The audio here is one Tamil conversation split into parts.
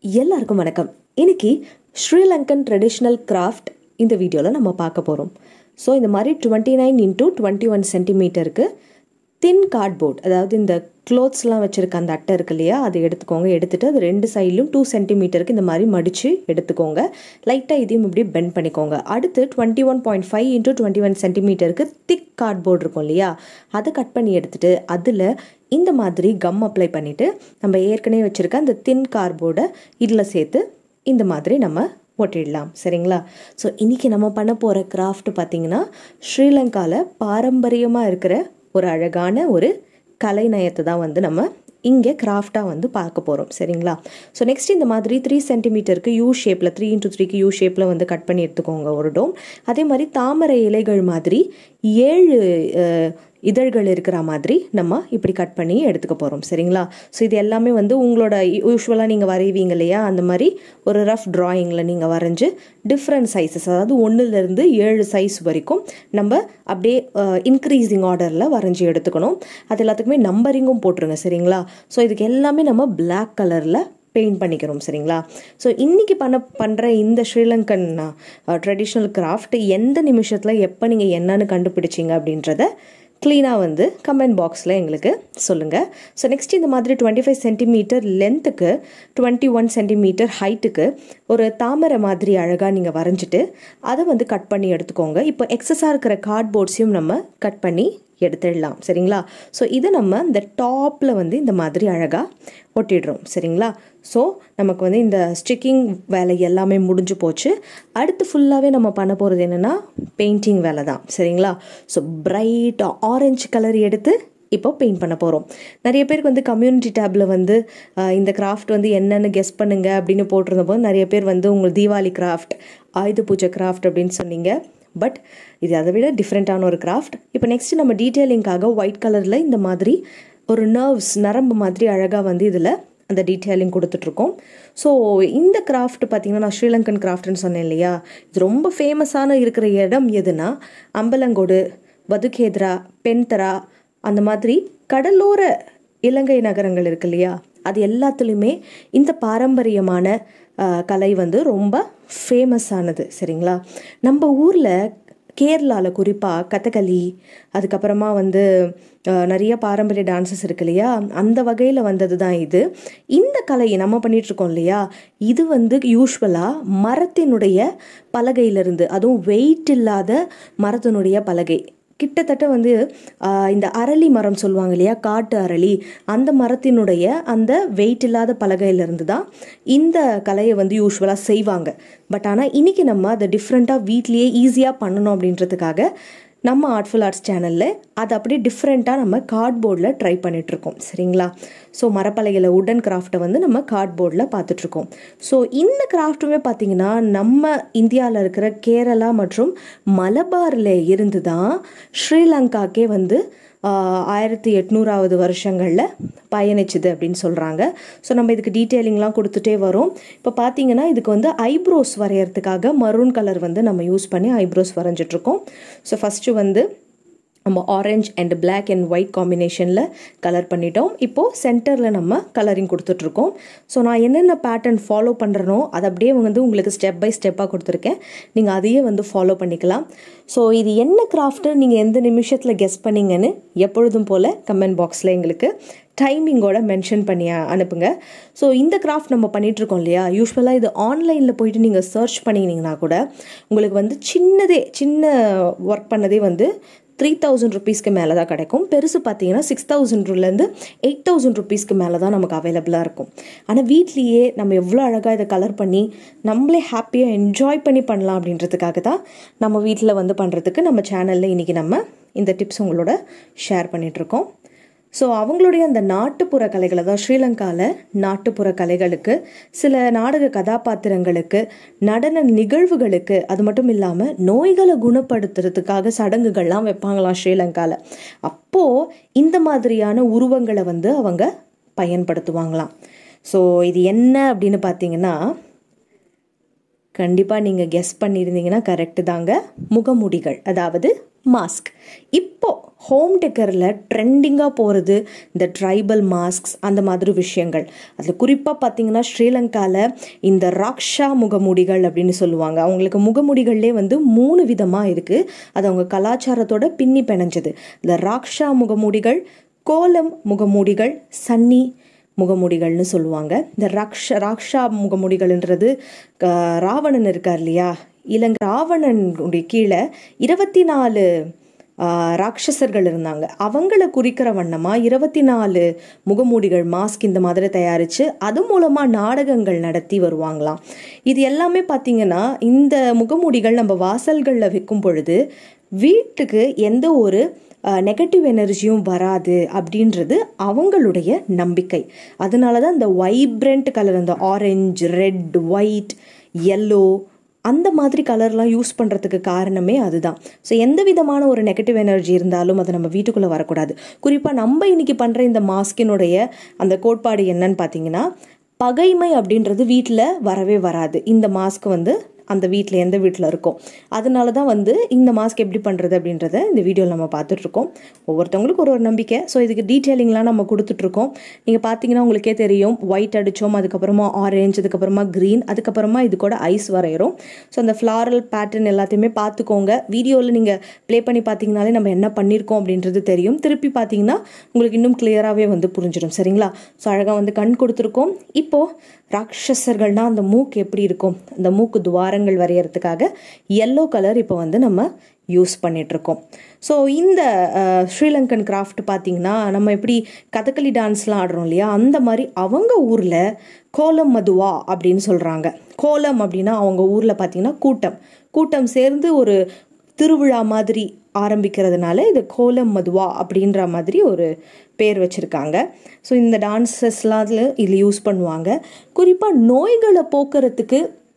எல்லாருக்கும் வணக்கம் இன்னைக்கு ஸ்ரீலங்கன் ட்ரெடிஷ்னல் கிராஃப்ட் இந்த வீடியோவில் நம்ம பார்க்க போகிறோம் ஸோ இந்த மாதிரி twenty nine into twenty one சென்டிமீட்டருக்கு தின் கார்ட்போர்ட் அதாவது இந்த க்ளோத்ஸ்லாம் வச்சுருக்க அந்த அட்டை இருக்கு இல்லையா அதை எடுத்துக்கோங்க எடுத்துகிட்டு அது ரெண்டு சைட்லையும் டூ சென்டிமீட்டருக்கு இந்த மாதிரி மடித்து எடுத்துக்கோங்க லைட்டாக இதையும் இப்படி பெண்ட் பண்ணிக்கோங்க அடுத்து twenty one point five into twenty one சென்டிமீட்டருக்கு திக் கார்ட்போர்ட் இருக்கும் இல்லையா அதை கட் பண்ணி எடுத்துகிட்டு அதில் இந்த மாதிரி கம் அப்ளை பண்ணிவிட்டு நம்ம ஏற்கனவே வச்சுருக்க அந்த தின் கார்போர்டை இதில் சேர்த்து இந்த மாதிரி நம்ம ஒட்டிடலாம் சரிங்களா ஸோ இன்றைக்கி நம்ம பண்ண போகிற கிராஃப்ட் பார்த்திங்கன்னா ஸ்ரீலங்காவில் பாரம்பரியமாக இருக்கிற ஒரு அழகான ஒரு கலைநயத்தை தான் வந்து நம்ம இங்கே கிராஃப்டாக வந்து பார்க்க போகிறோம் சரிங்களா ஸோ நெக்ஸ்ட் இந்த மாதிரி த்ரீ சென்டிமீட்டருக்கு யூ ஷேப்பில் த்ரீ இன்ட்டு த்ரீக்கு யூ ஷேப்பில் வந்து கட் பண்ணி எடுத்துக்கோங்க ஒரு டோம் அதே மாதிரி தாமரை இலைகள் மாதிரி ஏழு இதழ்கள் இருக்கிற மாதிரி நம்ம இப்படி கட் பண்ணி எடுத்துக்க போகிறோம் சரிங்களா ஸோ இது எல்லாமே வந்து உங்களோட யூஸ்வலாக நீங்கள் வரைவீங்க இல்லையா அந்த மாதிரி ஒரு ரஃப் ட்ராயிங்கில் நீங்கள் வரைஞ்சி டிஃப்ரெண்ட் சைஸஸ் அதாவது ஒன்றுலேருந்து ஏழு சைஸ் வரைக்கும் நம்ம அப்படியே இன்க்ரீஸிங் ஆர்டரில் வரைஞ்சி எடுத்துக்கணும் அது எல்லாத்துக்குமே நம்பரிங்கும் போட்டுருங்க சரிங்களா ஸோ இதுக்கு எல்லாமே நம்ம பிளாக் கலரில் பெயிண்ட் பண்ணிக்கிறோம் சரிங்களா ஸோ இன்றைக்கி பண்ண பண்ணுற இந்த ஸ்ரீலங்கன் ட்ரெடிஷ்னல் கிராஃப்ட் எந்த நிமிஷத்தில் எப்போ நீங்கள் என்னன்னு கண்டுபிடிச்சிங்க அப்படின்றத க்ளீனாக வந்து கமெண்ட் பாக்ஸில் எங்களுக்கு சொல்லுங்கள் ஸோ நெக்ஸ்ட் இந்த மாதிரி டுவெண்ட்டி ஃபைவ் சென்டிமீட்டர் லென்த்துக்கு டுவெண்ட்டி ஒன் சென்டிமீட்டர் ஹைட்டுக்கு ஒரு தாமரை மாதிரி அழகாக நீங்கள் வரைஞ்சிட்டு அதை வந்து கட் பண்ணி எடுத்துக்கோங்க இப்போ எக்ஸஸாக இருக்கிற கார்ட்போர்ட்ஸையும் நம்ம கட் பண்ணி எடுத்துடலாம் சரிங்களா ஸோ இதை நம்ம இந்த டாப்பில் வந்து இந்த மாதிரி அழகாக ஒட்டிடுறோம் சரிங்களா ஸோ நமக்கு வந்து இந்த ஸ்டிக்கிங் வேலை எல்லாமே முடிஞ்சு போச்சு அடுத்து ஃபுல்லாகவே நம்ம பண்ண போகிறது என்னென்னா பெயிண்டிங் வேலை தான் சரிங்களா ஸோ பிரைட் ஆரஞ்சு கலர் எடுத்து இப்போ பெயிண்ட் பண்ண போகிறோம் நிறைய பேருக்கு வந்து கம்யூனிட்டி டேப்பில் வந்து இந்த கிராஃப்ட் வந்து என்னென்னு கெஸ் பண்ணுங்க அப்படின்னு போட்டிருந்த போது நிறைய பேர் வந்து உங்கள் தீபாவளி கிராஃப்ட் ஆயுத பூஜை கிராஃப்ட் அப்படின்னு சொன்னீங்க பட் இது அதை விட டிஃப்ரெண்ட்டான ஒரு கிராஃப்ட் இப்போ நெக்ஸ்ட் நம்ம டீட்டெயிலிங்காக ஒயிட் கலரில் இந்த மாதிரி ஒரு நர்வ்ஸ் நரம்பு மாதிரி அழகாக வந்து இதில் அந்த டீட்டெயிலிங் கொடுத்துட்ருக்கோம் ஸோ இந்த கிராஃப்ட் பார்த்திங்கன்னா நான் ஸ்ரீலங்கன் கிராஃப்ட்னு சொன்னேன் இல்லையா இது ரொம்ப ஃபேமஸான இருக்கிற இடம் எதுனா அம்பலங்கோடு வதுகேத்ரா பென்தரா அந்த மாதிரி கடலோர இலங்கை நகரங்கள் இருக்கு இல்லையா அது எல்லாத்துலேயுமே இந்த பாரம்பரியமான கலை வந்து ரொம்ப ஃபேமஸானது சரிங்களா நம்ம ஊரில் கேரளாவில் குறிப்பாக கதகளி அதுக்கப்புறமா வந்து நிறைய பாரம்பரிய டான்சஸ் இருக்கு இல்லையா அந்த வகையில் வந்தது தான் இது இந்த கலையை நம்ம பண்ணிகிட்ருக்கோம் இல்லையா இது வந்து யூஸ்வலாக மரத்தினுடைய பலகையிலிருந்து அதுவும் வெயிட் இல்லாத மரத்தினுடைய பலகை கிட்டத்தட்ட வந்து இந்த அரளி மரம் சொல்லுவாங்க இல்லையா காட்டு அரளி அந்த மரத்தினுடைய அந்த வெயிட் இல்லாத பலகையிலிருந்து தான் இந்த கலையை வந்து யூஸ்வலாக செய்வாங்க பட் ஆனால் இன்றைக்கி நம்ம அதை டிஃப்ரெண்ட்டாக வீட்லேயே ஈஸியாக பண்ணணும் அப்படின்றதுக்காக நம்ம ஆர்ட்ஃபுல் ஆர்ட்ஸ் சேனலில் அதை அப்படியே டிஃப்ரெண்ட்டாக நம்ம கார்ட்போர்டில் ட்ரை பண்ணிகிட்ருக்கோம் சரிங்களா ஸோ மரப்பலகையில் உடன் கிராஃப்டை வந்து நம்ம கார்ட்போர்டில் பார்த்துட்ருக்கோம் ஸோ இந்த கிராஃப்ட்டுமே பார்த்திங்கன்னா நம்ம இந்தியாவில் இருக்கிற கேரளா மற்றும் மலபாரில் இருந்து தான் ஸ்ரீலங்காக்கே வந்து ஆயிரத்தி எட்நூறாவது வருஷங்களில் பயணிச்சுது அப்படின்னு சொல்கிறாங்க ஸோ நம்ம இதுக்கு டீட்டெயிலிங்லாம் கொடுத்துட்டே வரோம் இப்போ பார்த்தீங்கன்னா இதுக்கு வந்து ஐப்ரோஸ் வரைகிறதுக்காக மரூன் கலர் வந்து நம்ம யூஸ் பண்ணி ஐப்ரோஸ் வரைஞ்சிட்ருக்கோம் ஸோ ஃபஸ்ட்டு வந்து நம்ம orange and black and white காம்பினேஷனில் கலர் பண்ணிட்டோம் இப்போது சென்டரில் நம்ம கலரிங் கொடுத்துட்ருக்கோம் ஸோ நான் என்னென்ன பேட்டர்ன் ஃபாலோ பண்ணுறனோ அதை அப்படியே வந்து உங்களுக்கு ஸ்டெப் பை ஸ்டெப்பாக கொடுத்துருக்கேன் நீங்கள் அதையே வந்து ஃபாலோ பண்ணிக்கலாம் ஸோ இது என்ன கிராஃப்ட்டு நீங்கள் எந்த நிமிஷத்தில் கெஸ் பண்ணீங்கன்னு எப்பொழுதும் போல் கமெண்ட் பாக்ஸில் எங்களுக்கு டைமிங்கோட மென்ஷன் பண்ணி அனுப்புங்க ஸோ இந்த கிராஃப்ட் நம்ம பண்ணிகிட்ருக்கோம் இல்லையா யூஸ்வலாக இது ஆன்லைனில் போயிட்டு நீங்கள் சர்ச் பண்ணிங்கன்னா கூட உங்களுக்கு வந்து சின்னதே சின்ன ஒர்க் பண்ணதே வந்து த்ரீ தௌசண்ட் ருபீஸ்க்கு மேலே தான் கிடைக்கும் பெருசு பார்த்தீங்கன்னா சிக்ஸ் தௌசண்ட்லேருந்து எயிட் தௌசண்ட் ருபீஸ்க்கு மேலே தான் நமக்கு அவைலபிளாக இருக்கும் ஆனால் வீட்லேயே நம்ம எவ்வளோ அழகாக இதை கலர் பண்ணி நம்மளே ஹாப்பியாக என்ஜாய் பண்ணி பண்ணலாம் அப்படின்றதுக்காக தான் நம்ம வீட்டில் வந்து பண்ணுறதுக்கு நம்ம சேனலில் இன்றைக்கி நம்ம இந்த டிப்ஸ் உங்களோட ஷேர் பண்ணிகிட்ருக்கோம் ஸோ அவங்களுடைய அந்த நாட்டுப்புற கலைகள் அதாவது ஸ்ரீலங்காவில் நாட்டுப்புற கலைகளுக்கு சில நாடக கதாபாத்திரங்களுக்கு நடன நிகழ்வுகளுக்கு அது மட்டும் இல்லாமல் நோய்களை குணப்படுத்துறதுக்காக சடங்குகள்லாம் வைப்பாங்களாம் ஸ்ரீலங்காவில் அப்போது இந்த மாதிரியான உருவங்களை வந்து அவங்க பயன்படுத்துவாங்களாம் ஸோ இது என்ன அப்படின்னு பார்த்தீங்கன்னா கண்டிப்பாக நீங்கள் கெஸ் பண்ணியிருந்தீங்கன்னா கரெக்டு தாங்க முகமுடிகள் அதாவது மாஸ்க் இப்போ ஹோம் டெக்கரில் ட்ரெண்டிங்காக போகிறது இந்த ட்ரைபல் மாஸ்க்ஸ் அந்த மாதிரி விஷயங்கள் அதில் குறிப்பாக பார்த்தீங்கன்னா ஸ்ரீலங்காவில் இந்த ராக்ஷா முகமூடிகள் அப்படின்னு சொல்லுவாங்க அவங்களுக்கு முகமூடிகள்லேயே வந்து மூணு விதமாக இருக்குது அது அவங்க கலாச்சாரத்தோட பின்னி பிணைஞ்சது இந்த ராக்ஷா முகமூடிகள் கோலம் முகமூடிகள் சன்னி முகமூடிகள்னு சொல்லுவாங்க இந்த ராக்ஷ ராக்ஷா முகமூடிகள்ன்றது ராவணன் இருக்கார் இல்லையா இலங்கை ராவணனுடைய கீழே இருபத்தி நாலு ராட்சசர்கள் இருந்தாங்க அவங்கள குறிக்கிற வண்ணமாக இருபத்தி நாலு முகமூடிகள் மாஸ்க் இந்த மாதிரி தயாரித்து அது மூலமாக நாடகங்கள் நடத்தி வருவாங்களாம் இது எல்லாமே பார்த்தீங்கன்னா இந்த முகமூடிகள் நம்ம வாசல்களில் வைக்கும் பொழுது வீட்டுக்கு எந்த ஒரு நெகட்டிவ் எனர்ஜியும் வராது அப்படின்றது அவங்களுடைய நம்பிக்கை அதனால தான் இந்த வைப்ரண்ட் கலர் அந்த ஆரஞ்சு ரெட் ஒயிட் எல்லோ அந்த மாதிரி கலர்லாம் யூஸ் பண்ணுறதுக்கு காரணமே அதுதான் ஸோ எந்த விதமான ஒரு நெகட்டிவ் எனர்ஜி இருந்தாலும் அது நம்ம வீட்டுக்குள்ளே வரக்கூடாது குறிப்பாக நம்ம இன்னைக்கு பண்ணுற இந்த மாஸ்கினுடைய அந்த கோட்பாடு என்னன்னு பார்த்தீங்கன்னா பகைமை அப்படின்றது வீட்டில் வரவே வராது இந்த மாஸ்க் வந்து அந்த வீட்டில் எந்த வீட்டில் இருக்கோம் அதனால தான் வந்து இந்த மாஸ்க் எப்படி பண்ணுறது அப்படின்றத இந்த வீடியோவில் நம்ம பார்த்துட்ருக்கோம் ஒவ்வொருத்தவங்களுக்கு ஒரு ஒரு நம்பிக்கை ஸோ இதுக்கு டீட்டெயிலிங்லாம் நம்ம கொடுத்துட்ருக்கோம் நீங்கள் பார்த்தீங்கன்னா உங்களுக்கே தெரியும் ஒயிட் அடித்தோம் அதுக்கப்புறமா ஆரேஞ்ச் அதுக்கப்புறமா க்ரீன் அதுக்கப்புறமா இது கூட ஐஸ் வரைகிறோம் ஸோ அந்த ஃப்ளாரல் பேட்டர்ன் எல்லாத்தையுமே பார்த்துக்கோங்க வீடியோவில் நீங்கள் ப்ளே பண்ணி பார்த்தீங்கனாலே நம்ம என்ன பண்ணியிருக்கோம் அப்படின்றது தெரியும் திருப்பி பார்த்தீங்கன்னா உங்களுக்கு இன்னும் கிளியராகவே வந்து புரிஞ்சிடும் சரிங்களா ஸோ அழகாக வந்து கண் கொடுத்துருக்கோம் இப்போது ராட்சசர்கள்னால் அந்த மூக்கு எப்படி இருக்கும் அந்த மூக்கு துவாரங்கள் வரையறதுக்காக எல்லோ கலர் இப்போ வந்து நம்ம யூஸ் பண்ணிகிட்ருக்கோம் ஸோ இந்த ஸ்ரீலங்கன் கிராஃப்ட் பார்த்திங்கன்னா நம்ம எப்படி கதகளி டான்ஸ்லாம் ஆடுறோம் இல்லையா அந்த மாதிரி அவங்க ஊரில் கோலம் மதுவா அப்படின்னு சொல்கிறாங்க கோலம் அப்படின்னா அவங்க ஊரில் பார்த்திங்கன்னா கூட்டம் கூட்டம் சேர்ந்து ஒரு திருவிழா மாதிரி ஆரம்பிக்கிறதுனால இது கோலம் மதுவா அப்படின்ற மாதிரி ஒரு பேர் வச்சுருக்காங்க ஸோ இந்த டான்ஸஸ்லாம் அதில் இதில் யூஸ் பண்ணுவாங்க குறிப்பாக நோய்களை போக்குறதுக்கு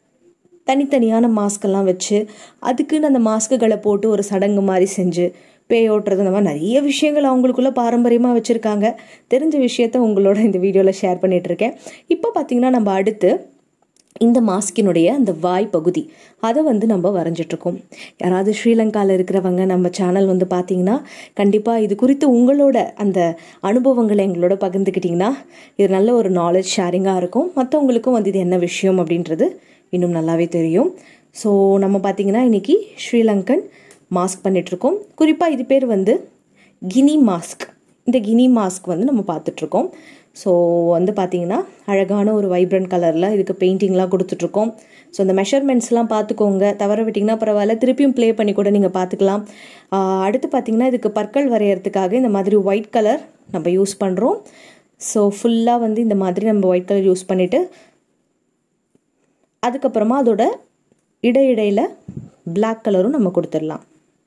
தனித்தனியான மாஸ்கெல்லாம் வச்சு அதுக்குன்னு அந்த மாஸ்க்குகளை போட்டு ஒரு சடங்கு மாதிரி செஞ்சு பேயோட்டுறது இந்த மாதிரி நிறைய விஷயங்கள் அவங்களுக்குள்ள பாரம்பரியமாக வச்சுருக்காங்க தெரிஞ்ச விஷயத்த உங்களோட இந்த வீடியோவில் ஷேர் பண்ணிகிட்ருக்கேன் இப்போ பார்த்திங்கன்னா நம்ம அடுத்து இந்த மாஸ்கினுடைய அந்த வாய் பகுதி அதை வந்து நம்ம வரைஞ்சிட்ருக்கோம் யாராவது ஸ்ரீலங்காவில் இருக்கிறவங்க நம்ம சேனல் வந்து பார்த்தீங்கன்னா கண்டிப்பாக இது குறித்து உங்களோட அந்த அனுபவங்களை எங்களோட பகிர்ந்துக்கிட்டிங்கன்னா இது நல்ல ஒரு நாலேஜ் ஷேரிங்காக இருக்கும் மற்றவங்களுக்கும் வந்து இது என்ன விஷயம் அப்படின்றது இன்னும் நல்லாவே தெரியும் ஸோ நம்ம பார்த்திங்கன்னா இன்றைக்கி ஸ்ரீலங்கன் மாஸ்க் பண்ணிகிட்ருக்கோம் குறிப்பாக இது பேர் வந்து கினி மாஸ்க் இந்த கினி மாஸ்க் வந்து நம்ம பார்த்துட்ருக்கோம் ஸோ வந்து பார்த்தீங்கன்னா அழகான ஒரு வைப்ரண்ட் கலரில் இதுக்கு பெயிண்டிங்லாம் கொடுத்துட்ருக்கோம் ஸோ இந்த மெஷர்மெண்ட்ஸ்லாம் பார்த்துக்கோங்க தவற விட்டிங்கன்னா பரவாயில்ல திருப்பியும் ப்ளே பண்ணி கூட நீங்கள் பார்த்துக்கலாம் அடுத்து பார்த்தீங்கன்னா இதுக்கு பற்கள் வரைகிறதுக்காக இந்த மாதிரி ஒயிட் கலர் நம்ம யூஸ் பண்ணுறோம் ஸோ ஃபுல்லாக வந்து இந்த மாதிரி நம்ம ஒயிட் கலர் யூஸ் பண்ணிவிட்டு அதுக்கப்புறமா அதோட இடையிடையில் பிளாக் கலரும் நம்ம கொடுத்துடலாம்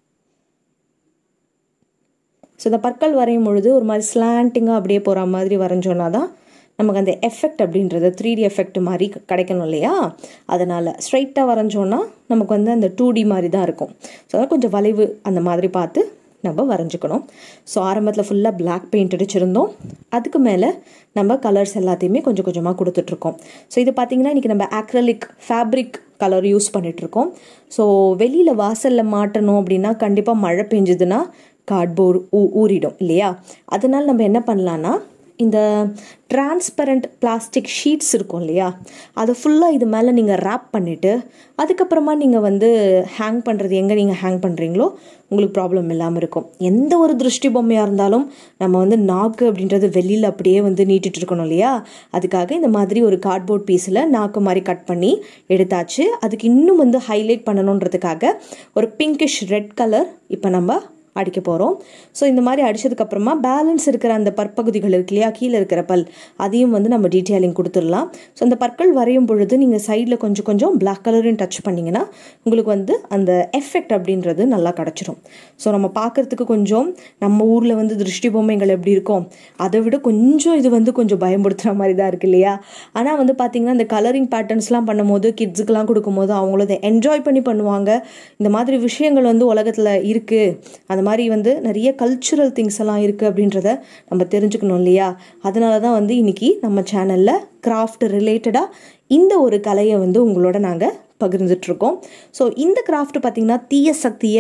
ஸோ இந்த பற்கள் வரையும் பொழுது ஒரு மாதிரி ஸ்லாண்டிங்காக அப்படியே போகிற மாதிரி வரைஞ்சோன்னா தான் நமக்கு அந்த எஃபெக்ட் அப்படின்றது த்ரீ டி எஃபெக்ட் மாதிரி கிடைக்கணும் இல்லையா அதனால் ஸ்ட்ரைட்டாக வரைஞ்சோன்னா நமக்கு வந்து அந்த டூ டி மாதிரி தான் இருக்கும் ஸோ அதான் கொஞ்சம் வளைவு அந்த மாதிரி பார்த்து நம்ம வரைஞ்சிக்கணும் ஸோ ஆரம்பத்தில் ஃபுல்லாக பிளாக் பெயிண்ட் அடிச்சிருந்தோம் அதுக்கு மேலே நம்ம கலர்ஸ் எல்லாத்தையுமே கொஞ்சம் கொஞ்சமாக கொடுத்துட்ருக்கோம் ஸோ இது பார்த்திங்கன்னா இன்றைக்கி நம்ம ஆக்ரலிக் ஃபேப்ரிக் கலர் யூஸ் பண்ணிகிட்ருக்கோம் ஸோ வெளியில் வாசலில் மாட்டணும் அப்படின்னா கண்டிப்பாக மழை பெஞ்சுதுன்னா கார்ட்போர்டு ஊ ஊறிடும் இல்லையா அதனால் நம்ம என்ன பண்ணலான்னா இந்த டிரான்ஸ்பரண்ட் பிளாஸ்டிக் ஷீட்ஸ் இருக்கும் இல்லையா அதை ஃபுல்லாக இது மேலே நீங்கள் ரேப் பண்ணிவிட்டு அதுக்கப்புறமா நீங்கள் வந்து ஹேங் பண்ணுறது எங்கே நீங்கள் ஹேங் பண்ணுறீங்களோ உங்களுக்கு ப்ராப்ளம் இல்லாமல் இருக்கும் எந்த ஒரு திருஷ்டி பொம்மையாக இருந்தாலும் நம்ம வந்து நாக்கு அப்படின்றது வெளியில் அப்படியே வந்து நீட்டிட்டு இருக்கணும் இல்லையா அதுக்காக இந்த மாதிரி ஒரு கார்ட்போர்ட் பீஸில் நாக்கு மாதிரி கட் பண்ணி எடுத்தாச்சு அதுக்கு இன்னும் வந்து ஹைலைட் பண்ணணுன்றதுக்காக ஒரு பிங்கிஷ் ரெட் கலர் இப்போ நம்ம அடிக்க போகிறோம் ஸோ இந்த மாதிரி அடித்ததுக்கப்புறமா பேலன்ஸ் இருக்கிற அந்த பற்பகுதிகள் இருக்கு இல்லையா கீழே இருக்கிற பல் அதையும் வந்து நம்ம டீட்டெயிலிங் கொடுத்துடலாம் ஸோ அந்த பற்கள் வரையும் பொழுது நீங்கள் சைடில் கொஞ்சம் கொஞ்சம் பிளாக் கலரையும் டச் பண்ணிங்கன்னா உங்களுக்கு வந்து அந்த எஃபெக்ட் அப்படின்றது நல்லா கிடச்சிரும் ஸோ நம்ம பார்க்குறதுக்கு கொஞ்சம் நம்ம ஊரில் வந்து திருஷ்டி பொம்மைகள் எப்படி இருக்கும் அதை விட கொஞ்சம் இது வந்து கொஞ்சம் பயன்படுத்துகிற மாதிரி தான் இருக்கு இல்லையா ஆனால் வந்து பார்த்திங்கன்னா இந்த கலரிங் பேட்டர்ன்ஸ்லாம் பண்ணும்போது கிட்ஸுக்கெலாம் கொடுக்கும்போது அவங்களும் அதை என்ஜாய் பண்ணி பண்ணுவாங்க இந்த மாதிரி விஷயங்கள் வந்து உலகத்தில் இருக்குது அந்த மாதிரி வந்து நிறைய கல்ச்சுரல் திங்ஸ் எல்லாம் இருக்குது அப்படின்றத நம்ம தெரிஞ்சுக்கணும் இல்லையா அதனால தான் வந்து இன்றைக்கி நம்ம சேனலில் கிராஃப்ட் ரிலேட்டடாக இந்த ஒரு கலையை வந்து உங்களோட நாங்கள் பகிர்ந்துட்ருக்கோம் ஸோ இந்த கிராஃப்ட் பார்த்திங்கன்னா தீய சக்தியை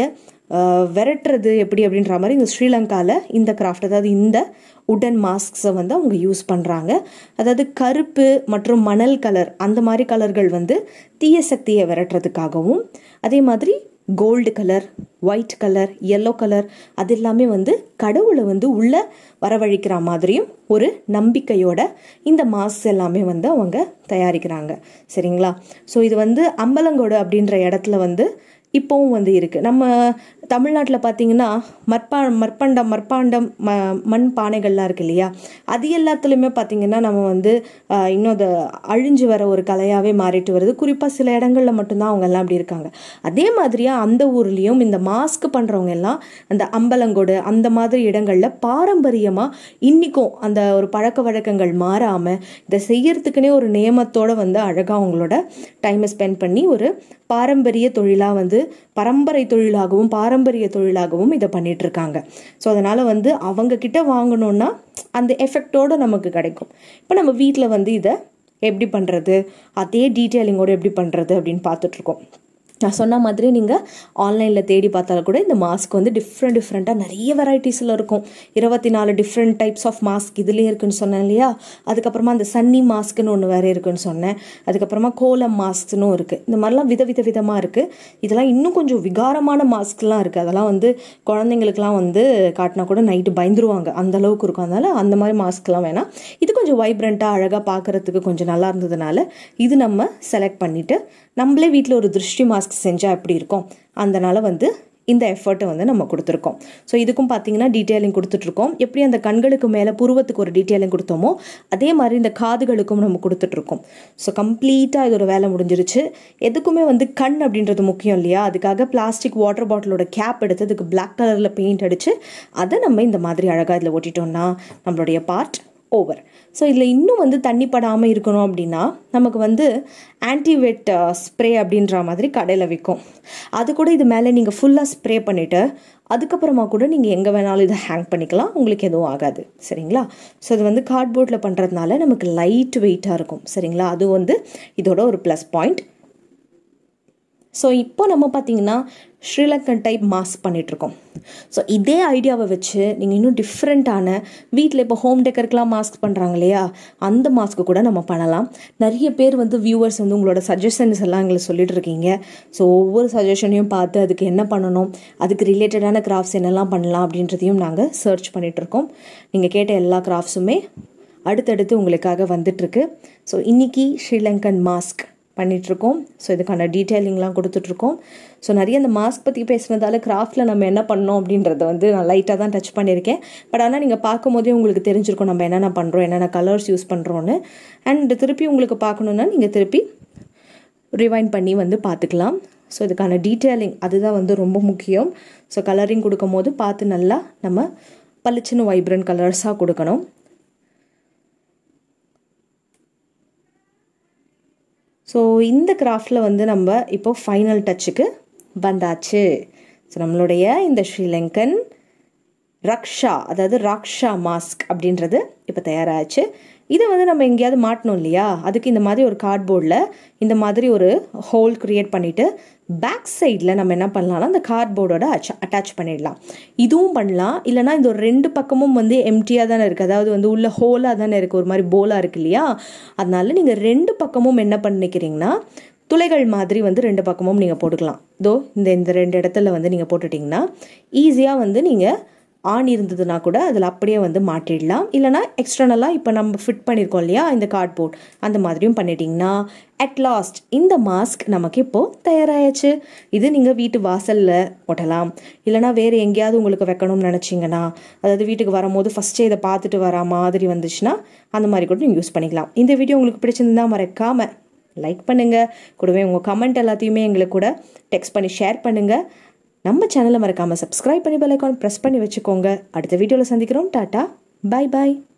விரட்டுறது எப்படி அப்படின்ற மாதிரி இந்த ஸ்ரீலங்காவில் இந்த கிராஃப்ட் அதாவது இந்த உடன் மாஸ்க்ஸை வந்து அவங்க யூஸ் பண்ணுறாங்க அதாவது கருப்பு மற்றும் மணல் கலர் அந்த மாதிரி கலர்கள் வந்து தீய சக்தியை விரட்டுறதுக்காகவும் அதே மாதிரி gold colour white colour yellow colour அது எல்லாமே வந்து கடவுளை வந்து உள்ள வரவழைக்கிற மாதிரியும் ஒரு நம்பிக்கையோட இந்த மாஸ்க் எல்லாமே வந்து அவங்க தயாரிக்கிறாங்க சரிங்களா ஸோ இது வந்து அம்பலங்கோடு அப்படின்ற இடத்துல வந்து இப்போவும் வந்து இருக்குது நம்ம தமிழ்நாட்டில் பார்த்தீங்கன்னா மற்பா மற்பண்டம் மற்பாண்டம் ம மண் பானைகள்லாம் இருக்கு இல்லையா அது எல்லாத்துலேயுமே பார்த்தீங்கன்னா நம்ம வந்து இன்னும் அதை அழிஞ்சு வர ஒரு கலையாகவே மாறிட்டு வருது குறிப்பாக சில இடங்களில் மட்டும்தான் அவங்க எல்லாம் அப்படி இருக்காங்க அதே மாதிரியாக அந்த ஊர்லேயும் இந்த மாஸ்க் பண்ணுறவங்க எல்லாம் அந்த அம்பலங்கோடு அந்த மாதிரி இடங்களில் பாரம்பரியமாக இன்றைக்கும் அந்த ஒரு பழக்க வழக்கங்கள் மாறாமல் இதை செய்யறதுக்குனே ஒரு நியமத்தோடு வந்து அழகாக அவங்களோட டைமை ஸ்பெண்ட் பண்ணி ஒரு பாரம்பரிய தொழிலாக வந்து பரம்பரை தொழிலாகவும் பாரம்பரிய தொழிலாகவும் இதை பண்ணிட்டு இருக்காங்க ஸோ அதனால் வந்து அவங்க கிட்ட வாங்கணும்னா அந்த எஃபெக்டோடு நமக்கு கிடைக்கும் இப்போ நம்ம வீட்டில் வந்து இதை எப்படி பண்ணுறது அதே டீட்டெயிலிங்கோடு எப்படி பண்ணுறது அப்படின்னு பார்த்துட்ருக்கோம் நான் சொன்ன மாதிரி நீங்கள் ஆன்லைனில் தேடி பார்த்தாலும் கூட இந்த மாஸ்க் வந்து டிஃப்ரெண்ட் டிஃப்ரெண்ட்டாக நிறைய வெரைட்டிஸில் இருக்கும் இருபத்தி நாலு டிஃப்ரெண்ட் டைப்ஸ் ஆஃப் மாஸ்க் இதுலேயே இருக்குன்னு சொன்னேன் இல்லையா அதுக்கப்புறமா அந்த சன்னி மாஸ்க்குன்னு ஒன்று வேறு இருக்குன்னு சொன்னேன் அதுக்கப்புறமா கோலம் மாஸ்க்னும் இருக்குது இந்த மாதிரிலாம் வித வித விதமாக இருக்குது இதெல்லாம் இன்னும் கொஞ்சம் விகாரமான மாஸ்க்லாம் இருக்குது அதெல்லாம் வந்து குழந்தைங்களுக்குலாம் வந்து காட்டினா கூட நைட்டு பயந்துருவாங்க அந்த அளவுக்கு இருக்கும் அதனால் அந்த மாதிரி மாஸ்க்லாம் வேணாம் இது கொஞ்சம் வைப்ரண்ட்டாக அழகாக பார்க்குறதுக்கு கொஞ்சம் நல்லா இருந்ததுனால இது நம்ம செலக்ட் பண்ணிவிட்டு நம்மளே வீட்டில் ஒரு திருஷ்டி மாஸ்க் செஞ்சால் எப்படி இருக்கும் அதனால் வந்து இந்த எஃபர்ட்டை வந்து நம்ம கொடுத்துருக்கோம் ஸோ இதுக்கும் பார்த்தீங்கன்னா டீட்டெயிலிங் கொடுத்துட்ருக்கோம் எப்படி அந்த கண்களுக்கு மேலே புருவத்துக்கு ஒரு டீட்டெயிலிங் கொடுத்தோமோ அதே மாதிரி இந்த காதுகளுக்கும் நம்ம கொடுத்துட்ருக்கோம் ஸோ கம்ப்ளீட்டாக இதோட வேலை முடிஞ்சிருச்சு எதுக்குமே வந்து கண் அப்படின்றது முக்கியம் இல்லையா அதுக்காக பிளாஸ்டிக் வாட்டர் பாட்டிலோட கேப் எடுத்து அதுக்கு பிளாக் கலரில் பெயிண்ட் அடித்து அதை நம்ம இந்த மாதிரி அழகாக இதில் ஒட்டிட்டோம்னா நம்மளுடைய பார்ட் ஓவர் ஸோ இதில் இன்னும் வந்து தண்ணி படாமல் இருக்கணும் அப்படின்னா நமக்கு வந்து ஆன்டிவெட் ஸ்ப்ரே அப்படின்ற மாதிரி கடையில் விற்கும் அது கூட இது மேலே நீங்கள் ஃபுல்லாக ஸ்ப்ரே பண்ணிவிட்டு அதுக்கப்புறமா கூட நீங்கள் எங்கே வேணாலும் இதை ஹேங் பண்ணிக்கலாம் உங்களுக்கு எதுவும் ஆகாது சரிங்களா ஸோ இது வந்து கார்ட்போர்டில் பண்ணுறதுனால நமக்கு லைட் வெயிட்டாக இருக்கும் சரிங்களா அது வந்து இதோட ஒரு ப்ளஸ் பாயிண்ட் ஸோ இப்போ நம்ம பார்த்தீங்கன்னா ஸ்ரீலங்கன் டைப் மாஸ்க் பண்ணிகிட்ருக்கோம் ஸோ இதே ஐடியாவை வச்சு நீங்கள் இன்னும் டிஃப்ரெண்ட்டான வீட்டில் இப்போ ஹோம் டெக்கருக்கெலாம் மாஸ்க் பண்ணுறாங்க இல்லையா அந்த மாஸ்க்கு கூட நம்ம பண்ணலாம் நிறைய பேர் வந்து வியூவர்ஸ் வந்து உங்களோட சஜஷன்ஸ் எல்லாம் எங்களை சொல்லிட்டு இருக்கீங்க ஸோ ஒவ்வொரு சஜஷனையும் பார்த்து அதுக்கு என்ன பண்ணணும் அதுக்கு ரிலேட்டடான கிராஃப்ட்ஸ் என்னெல்லாம் பண்ணலாம் அப்படின்றதையும் நாங்கள் சர்ச் பண்ணிகிட்ருக்கோம் நீங்கள் கேட்ட எல்லா கிராஃப்ட்ஸுமே அடுத்தடுத்து உங்களுக்காக வந்துட்டுருக்கு ஸோ இன்றைக்கி ஸ்ரீலங்கன் மாஸ்க் பண்ணிகிட்ருக்கோம் ஸோ இதுக்கான டீட்டெயிலிங்லாம் கொடுத்துட்ருக்கோம் ஸோ நிறைய அந்த மாஸ்க் பற்றி பேசுனதால கிராஃப்டில் நம்ம என்ன பண்ணோம் அப்படின்றத வந்து நான் லைட்டாக தான் டச் பண்ணியிருக்கேன் பட் ஆனால் நீங்கள் பார்க்கும் போதே உங்களுக்கு தெரிஞ்சிருக்கும் நம்ம என்னென்ன பண்ணுறோம் என்னென்ன கலர்ஸ் யூஸ் பண்ணுறோன்னு அண்ட் திருப்பி உங்களுக்கு பார்க்கணுன்னா நீங்கள் திருப்பி ரிவைண்ட் பண்ணி வந்து பார்த்துக்கலாம் ஸோ இதுக்கான டீட்டெயிலிங் அதுதான் வந்து ரொம்ப முக்கியம் ஸோ கலரிங் கொடுக்கும் போது பார்த்து நல்லா நம்ம பளிச்சுன்னு வைப்ரண்ட் கலர்ஸாக கொடுக்கணும் ஸோ இந்த கிராஃப்டில் வந்து நம்ம இப்போ ஃபைனல் டச்சுக்கு வந்தாச்சு ஸோ நம்மளுடைய இந்த ஸ்ரீலங்கன் ரக்ஷா அதாவது ராக்ஷா மாஸ்க் அப்படின்றது இப்போ தயாராகிச்சு இதை வந்து நம்ம எங்கேயாவது மாட்டணும் இல்லையா அதுக்கு இந்த மாதிரி ஒரு கார்ட்போர்டில் இந்த மாதிரி ஒரு ஹோல் க்ரியேட் பண்ணிவிட்டு பேக் சைடில் நம்ம என்ன பண்ணலாம்னா அந்த கார்ட்போர்டோட அச்ச அட்டாச் பண்ணிடலாம் இதுவும் பண்ணலாம் இல்லைனா இந்த ஒரு ரெண்டு பக்கமும் வந்து எம்டியாக தானே இருக்குது அதாவது வந்து உள்ள ஹோலாக தானே இருக்குது ஒரு மாதிரி போலாக இருக்கு இல்லையா அதனால நீங்கள் ரெண்டு பக்கமும் என்ன பண்ணிக்கிறீங்கன்னா துளைகள் மாதிரி வந்து ரெண்டு பக்கமும் நீங்கள் போட்டுக்கலாம் தோ இந்த இந்த ரெண்டு இடத்துல வந்து நீங்கள் போட்டுட்டிங்கன்னா ஈஸியாக வந்து நீங்கள் ஆன் இருந்ததுன்னா கூட அதில் அப்படியே வந்து மாட்டிடலாம் இல்லைனா எக்ஸ்டர்னலாக இப்போ நம்ம ஃபிட் பண்ணியிருக்கோம் இல்லையா இந்த கார்ட்போர்ட் அந்த மாதிரியும் பண்ணிட்டீங்கன்னா அட் லாஸ்ட் இந்த மாஸ்க் நமக்கு இப்போது தயாராகிடுச்சு இது நீங்கள் வீட்டு வாசலில் ஒட்டலாம் இல்லைனா வேறு எங்கேயாவது உங்களுக்கு வைக்கணும்னு நினச்சிங்கன்னா அதாவது வீட்டுக்கு வரும்போது ஃபஸ்ட்டே இதை பார்த்துட்டு வர மாதிரி வந்துச்சுன்னா அந்த மாதிரி கூட நீங்கள் யூஸ் பண்ணிக்கலாம் இந்த வீடியோ உங்களுக்கு பிடிச்சிருந்தா மறக்காமல் லைக் பண்ணுங்கள் கூடவே உங்கள் கமெண்ட் எல்லாத்தையுமே எங்களுக்கு கூட டெக்ஸ்ட் பண்ணி ஷேர் பண்ணுங்கள் நம்ம சேனலை மறக்காமல் சப்ஸ்கிரைப் பண்ணி பெல் ஐக்கான் ப்ரெஸ் பண்ணி வச்சுக்கோங்க அடுத்த வீடியோவில் சந்திக்கிறோம் டாட்டா பை பாய்